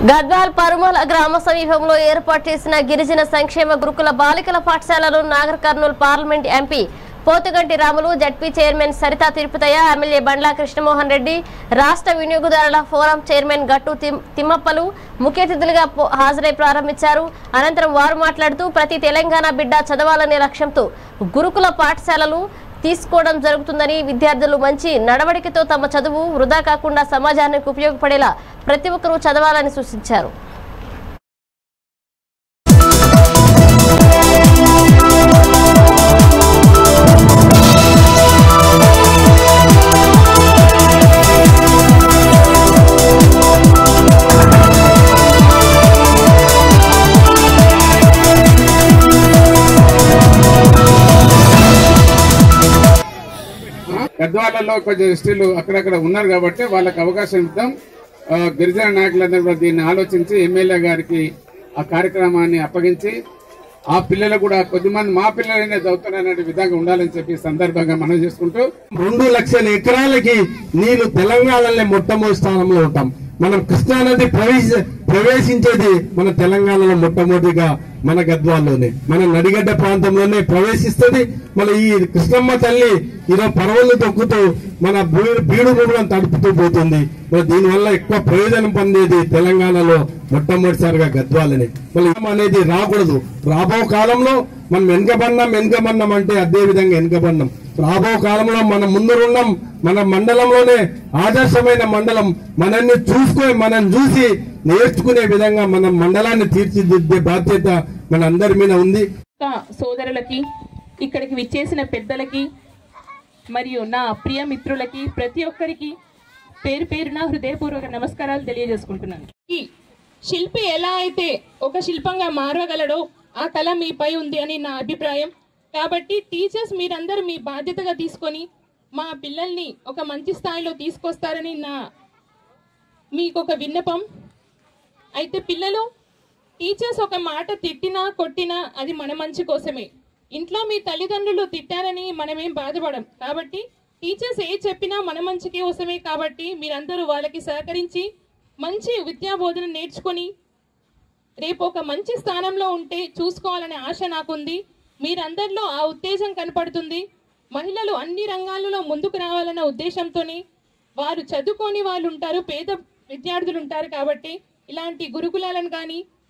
గద్వాల్ పరుమల గ్రామ సమీపంలో ఏర్పాటు చేసిన గిరిజన సంక్షేమ గురుకుల బాలికల పాఠశాలను Nagar Kurnool parliament MP Pothuganti Ramulu ZP chairman Saritha Tirupathaiah MLA Bandla Krishnamohan Reddy రాష్ట్ర వినియోగదారుల ఫోరం చైర్మన్ గట్టు తిమ్- తిమ్మప్పలు ముఖ్య అతిథులుగా పో- హాజరై ప్రారంభించారు అనంతరం వారు మాట్లాడుతూ ప్రతి తెలంగాణ బిడ్డ చదవాలనే లక్ష్యంతో గురుకుల పాఠశాలలు తీసుకోవడం జరుగుతుందని విద్యార్థులు మంచి నడవడికతో తమ చదువు వృధా కాకుండా సమాజానికి ఉపయోగపడేలా ప్రతి ఒక్కరూ చదవాలని సూచించారు గద్వాలలో కొంచెం ఎస్టీలు అక్కడక్కడ ఉన్నారు కాబట్టి వాళ్ళకి అవకాశం ఇద్దాం ఆ, గిరిజన నాయకులందరూ కూడా దీన్ని ఆలోచించి ఎమ్మెల్యే గారికి ఆ కార్యక్రమాన్ని అప్పగించి ఆ పిల్లలు కూడా కొద్దిమంది మా పిల్లలైనా చదువుతున్నటువంటి విధంగా ఉండాలని చెప్పి ఈ సందర్భంగా మనం చేసుకుంటూ రెండు లక్షల ఎకరాలకి నీళ్లు తెలంగాణలో మొట్టమొదటి స్థానంలో ఉంటాం మనం కృష్ణానది ప్రవేశ ప్రవేశించేది మన తెలంగాణలో మొట్టమొదటిగా మన గద్వాల్లోనే మన నడిగడ్డ ప్రాంతంలోనే ప్రవేశిస్తుంది మన ఈ కృష్ణమ్మ తల్లి ఈరోజు పర్వలు తొక్కుతూ మన బీ- బీడు భూములను తడుపుతూ పోతుంది మరి దీనివల్ల ఎక్కువ ప్రయోజనం పొందేది తెలంగాణలో మొట్టమొదటిసారిగా గద్వాలని మళ్ళీ అనేది రాకూడదు రాబో కాలంలో మనం వెనుకబడినాం వెనుకబడినాం అంటే అదే విధంగా వెనుకబడినాం రాబో కాలంలో మన ముందరున్నాం మన మండలంలోనే ఆదర్శమైన మండలం మనల్ని చూసుకొని మనం చూసి నేర్చుకునే విధంగా మన మండలాన్ని తీర్చిదిద్దే బాధ్యత మన అందరి మీద ఉంది ఇంకా సోదరులకి ఇక్కడికి విచ్చేసిన పెద్దలకి మరియు నా ప్రియ మిత్రులకి ప్రతి ఒక్కరికి పేరు పేరున హృదయపూర్వక నమస్కారాలు తెలియజేసుకుంటున్నాను ఈ శిల్పి ఎలా అయితే ఒక శిల్పంగా మారగలడో ఆ కళ మీపై ఉంది అని నా అభిప్రాయం కాబట్టి టీచర్స్ మీరందరూ మీ బాధ్యతగా తీసుకొని మా పిల్లల్ని ఒక మంచి స్థాయిలో తీసుకొస్తారని నా మీకు ఒక విన్నపం అయితే పిల్లలు టీచర్స్ ఒక మాట తిట్టినా కొట్టినా అది మన మంచి కోసమే ఇంట్లో మీ తల్లిదండ్రులు తిట్టారని మనమేం బాధపడం కాబట్టి టీచర్స్ ఏ చెప్పినా మన మంచి కోసమే కాబట్టి మీరందరూ వాళ్ళకి సహకరించి మంచి విద్యా బోధన నేర్చుకొని రేపు ఒక మంచి స్థానంలో ఉంటే చూసుకోవాలనే ఆశ నాకుంది మీరందరిలో ఆ ఉత్తేజం కనపడుతుంది మహిళలు అన్ని రంగాలలో ముందుకు రావాలన్న ఉద్దేశంతోనే వారు చదువుకొని వాళ్ళు ఉంటారు పేద విద్యార్థులు ఉంటారు కాబట్టి ఇలాంటి గురుకులాలను కానీ